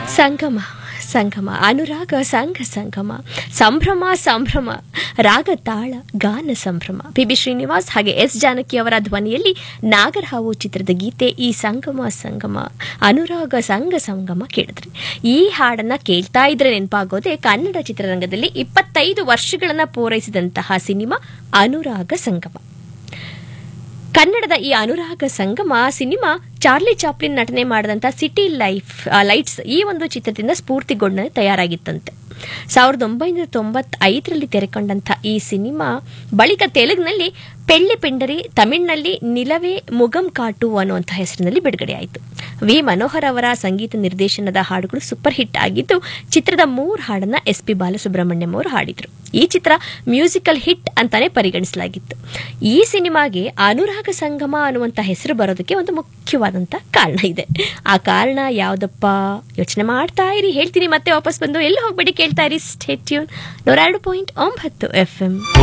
ಸಂಗಮ ಸಂಗಮ ಅನುರಾಗ ಸಂಘ ಸಂಗಮ ಸಂಭ್ರಮ ಸಂಭ್ರಮ ರಾಗ ತಾಳ ಗಾನ ಸಂಭ್ರಮ ಪಿ ಬಿ ಶ್ರೀನಿವಾಸ್ ಹಾಗೆ ಎಸ್ ಜಾನಕಿ ಅವರ ಧ್ವನಿಯಲ್ಲಿ ನಾಗರಹಾವು ಚಿತ್ರದ ಗೀತೆ ಈ ಸಂಗಮ ಸಂಗಮ ಅನುರಾಗ ಸಂಘ ಸಂಗಮ ಕೇಳಿದ್ರಿ ಈ ಹಾಡನ್ನ ಕೇಳ್ತಾ ಇದ್ರೆ ನೆನಪಾಗೋದೆ ಕನ್ನಡ ಚಿತ್ರರಂಗದಲ್ಲಿ ಇಪ್ಪತ್ತೈದು ವರ್ಷಗಳನ್ನ ಪೂರೈಸಿದಂತಹ ಸಿನಿಮಾ ಅನುರಾಗ ಸಂಗಮ ಕನ್ನಡದ ಈ Anuraga Sangama cinema Charlie Chaplin ನಟನೆ ಮಾಡಿದಂಥ ಸಿಟಿ ಲೈಫ್ ಲೈಟ್ಸ್ ಈ ಒಂದು ಚಿತ್ರದಿಂದ ಸ್ಫೂರ್ತಿಗೊಂಡ ತಯಾರಾಗಿತ್ತಂತೆ ಸಾವಿರದ ಒಂಬೈನೂರ ತೊಂಬತ್ತೈದರಲ್ಲಿ ತೆರೆಕೊಂಡಂಥ ಈ ಸಿನಿಮಾ ಬಳಿಕ ತೆಲುಗಿನಲ್ಲಿ ಪೆಳ್ಳಿ ಪಿಂಡರಿ ತಮಿಳಿನಲ್ಲಿ ನಿಲವೇ ಮುಗಂ ಕಾಟು ಅನ್ನುವಂಥ ಹೆಸರಿನಲ್ಲಿ ಬಿಡುಗಡೆಯಾಯಿತು ವಿ ಮನೋಹರ್ ಅವರ ಸಂಗೀತ ನಿರ್ದೇಶನದ ಹಾಡುಗಳು ಸೂಪರ್ ಹಿಟ್ ಆಗಿದ್ದು ಚಿತ್ರದ ಮೂರು ಹಾಡನ್ನ ಎಸ್ ಪಿ ಬಾಲಸುಬ್ರಹ್ಮಣ್ಯಂ ಅವರು ಹಾಡಿದ್ರು ಈ ಚಿತ್ರ ಮ್ಯೂಸಿಕಲ್ ಹಿಟ್ ಅಂತಾನೆ ಪರಿಗಣಿಸಲಾಗಿತ್ತು ಈ ಸಿನಿಮಾಗೆ ಅನುರಾಗ ಸಂಗಮ ಅನ್ನುವಂಥ ಹೆಸರು ಬರೋದಕ್ಕೆ ಒಂದು ಮುಖ್ಯವಾದಂಥ ಕಾರಣ ಇದೆ ಆ ಕಾರಣ ಯಾವುದಪ್ಪ ಯೋಚನೆ ಮಾಡ್ತಾ ಇರಿ ಹೇಳ್ತೀನಿ ಮತ್ತೆ ವಾಪಸ್ ಬಂದು ಎಲ್ಲಿ ಹೋಗ್ಬೇಡಿ ಕೇಳ್ತಾ ಇರಿ ಸ್ಟೇಟ್ಯೂನ್ ನೂರ ಎರಡು ಪಾಯಿಂಟ್ ಒಂಬತ್ತು ಎಫ್ ಎಂ